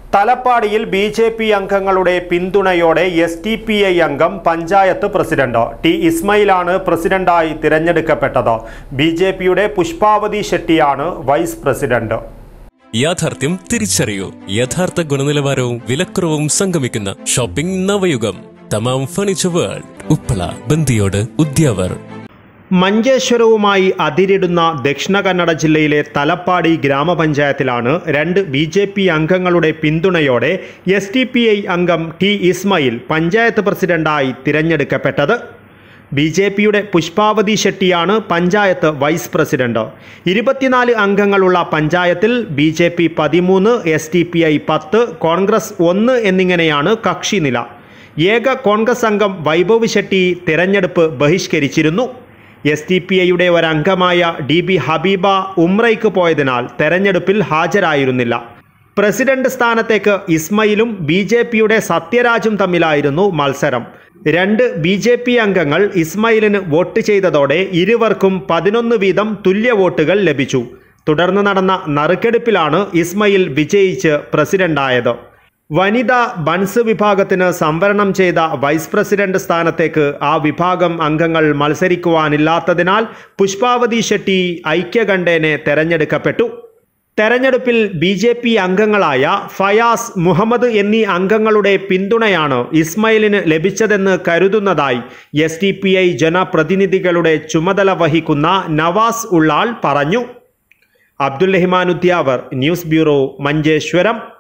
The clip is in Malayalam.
തലപ്പാടിയിൽ ബി ജെ പി അംഗങ്ങളുടെ പിന്തുണയോടെ എസ് ടി പി ഐ അംഗം പഞ്ചായത്ത് പ്രസിഡന്റ് ടി ഇസ്മയിലാണ് പ്രസിഡന്റായി തിരഞ്ഞെടുക്കപ്പെട്ടത് ബി ജെ പിയുടെ പുഷ്പാവതി ഷെട്ടിയാണ് വൈസ് പ്രസിഡന്റ് യാഥാർത്ഥ്യം തിരിച്ചറിയൂ യഥാർത്ഥ ഗുണനിലവാരവും വിലക്കുറവും സംഗമിക്കുന്ന ഷോപ്പിംഗ് നവയുഗം തമാം ഫർണിച്ചർ വേൾഡ് ഉപ്പള ബന്ദിയോട് ഉദ്യാവർ മഞ്ചേശ്വരവുമായി അതിരിടുന്ന ദക്ഷിണ കന്നഡ ജില്ലയിലെ തലപ്പാടി ഗ്രാമപഞ്ചായത്തിലാണ് രണ്ട് ബി ജെ പി അംഗങ്ങളുടെ പിന്തുണയോടെ എസ് ടി പി ഐ അംഗം ടി ഇസ്മയിൽ പഞ്ചായത്ത് പ്രസിഡന്റായി തിരഞ്ഞെടുക്കപ്പെട്ടത് ബി ജെ പിയുടെ പുഷ്പാവതി ഷെട്ടിയാണ് പഞ്ചായത്ത് വൈസ് പ്രസിഡന്റ് ഇരുപത്തിനാല് അംഗങ്ങളുള്ള പഞ്ചായത്തിൽ ബി ജെ പി പതിമൂന്ന് എസ് ടി പി ഐ പത്ത് കോൺഗ്രസ് ഒന്ന് എന്നിങ്ങനെയാണ് കക്ഷിനില ഏക കോൺഗ്രസ് അംഗം വൈഭവ് ഷെട്ടി തിരഞ്ഞെടുപ്പ് ബഹിഷ്കരിച്ചിരുന്നു എസ് ടി പി ഐയുടെ ഒരംഗമായ ഡി ബി ഹബീബ ഉമ്രയ്ക്ക് പോയതിനാൽ തെരഞ്ഞെടുപ്പിൽ ഹാജരായിരുന്നില്ല പ്രസിഡന്റ് സ്ഥാനത്തേക്ക് ഇസ്മയിലും ബി ജെ പിയുടെ സത്യരാജും തമ്മിലായിരുന്നു മത്സരം രണ്ട് ബി ജെ പി അംഗങ്ങൾ ഇസ്മയിലിന് വോട്ട് ചെയ്തതോടെ ഇരുവർക്കും പതിനൊന്ന് വീതം തുല്യ വോട്ടുകൾ ലഭിച്ചു തുടർന്ന് നടന്ന നറുക്കെടുപ്പിലാണ് ഇസ്മയിൽ വിജയിച്ച് പ്രസിഡന്റായത് വനിതാ ബൺസ് വിഭാഗത്തിന് സംവരണം ചെയ്ത വൈസ് പ്രസിഡന്റ് സ്ഥാനത്തേക്ക് ആ വിഭാഗം അംഗങ്ങൾ മത്സരിക്കുവാനില്ലാത്തതിനാൽ പുഷ്പാവതി ഷെട്ടി ഐക്യകണ്ഠേനെ തെരഞ്ഞെടുക്കപ്പെട്ടു തെരഞ്ഞെടുപ്പിൽ ബി ജെ പി അംഗങ്ങളായ ഫയാസ് മുഹമ്മദ് എന്നീ അംഗങ്ങളുടെ പിന്തുണയാണ് ഇസ്മയിലിന് ലഭിച്ചതെന്ന് കരുതുന്നതായി എസ് ടി പി ഐ ജനപ്രതിനിധികളുടെ ചുമതല വഹിക്കുന്ന നവാസ് ഉള്ളാൾ പറഞ്ഞു അബ്ദുൽ റഹ്മാൻ ഉദ്യാവർ ന്യൂസ് ബ്യൂറോ മഞ്ചേശ്വരം